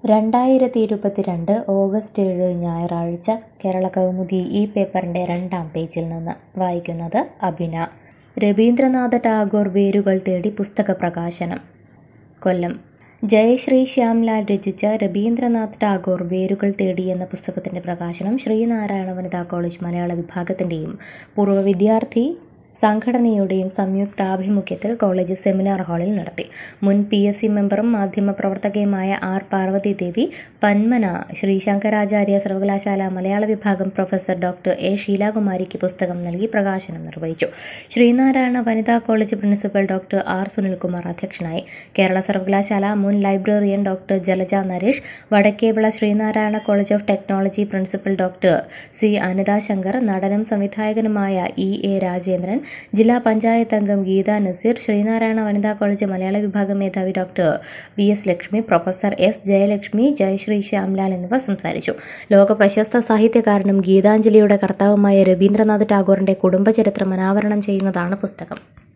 രണ്ടായിരത്തി ഇരുപത്തിരണ്ട് ഓഗസ്റ്റ് ഏഴ് ഞായറാഴ്ച കേരള കൗമുദി ഈ പേപ്പറിൻ്റെ രണ്ടാം പേജിൽ നിന്ന് വായിക്കുന്നത് അഭിന രവീന്ദ്രനാഥ ടാഗോർ വേരുകൾ തേടി പുസ്തക പ്രകാശനം കൊല്ലം ജയശ്രീ ശ്യാംലാൽ രചിച്ച രവീന്ദ്രനാഥ് ടാഗോർ വേരുകൾ തേടി എന്ന പുസ്തകത്തിന്റെ പ്രകാശനം ശ്രീനാരായണ വനിതാ കോളേജ് മലയാള വിഭാഗത്തിന്റെയും പൂർവ്വ വിദ്യാർത്ഥി സംഘടനയുടെയും സംയുക്താഭിമുഖ്യത്തിൽ കോളേജ് സെമിനാർ ഹാളിൽ നടത്തി മുൻ പി എസ് സി മെമ്പറും മാധ്യമപ്രവർത്തകയുമായ ആർ പാർവതി ദേവി പന്മന ശ്രീ ശങ്കരാചാര്യ സർവകലാശാല മലയാള വിഭാഗം പ്രൊഫസർ ഡോക്ടർ എ ഷീലാകുമാരിക്ക് പുസ്തകം നൽകി പ്രകാശനം നിർവഹിച്ചു ശ്രീനാരായണ വനിതാ college principal doctor R Sunilkumar അധ്യക്ഷനായി കേരള സർവകലാശാല മുൻ librarian doctor Jalaja Naresh Vadakkevila Sreenarayana college of technology principal doctor C Anitha Shankar നടനും സംവിധായകനുമായ ഇ എ രാജേന്ദ്രൻ ജില്ലാ പഞ്ചായത്ത് അംഗം ഗീത നസീർ ശ്രീനാരായണ വനിതാ കോളേജ് മലയാള വിഭാഗം മേധാവി doctor V S Lakshmi professor S Jayalakshmi Jayasree Shyamlal എന്നിവർ സംസാരിച്ചു ലോക പ്രശസ്ത സാഹിത്യകാരനും ഗീതാഞ്ജലിയുടെ കർത്താവുമായ രവീന്ദ്രനാഥ് ടാഗോറിന്റെ കുടുംബചരിത്രം അനാവരണം ചെയ്യുന്നതാണ് പുസ്തകം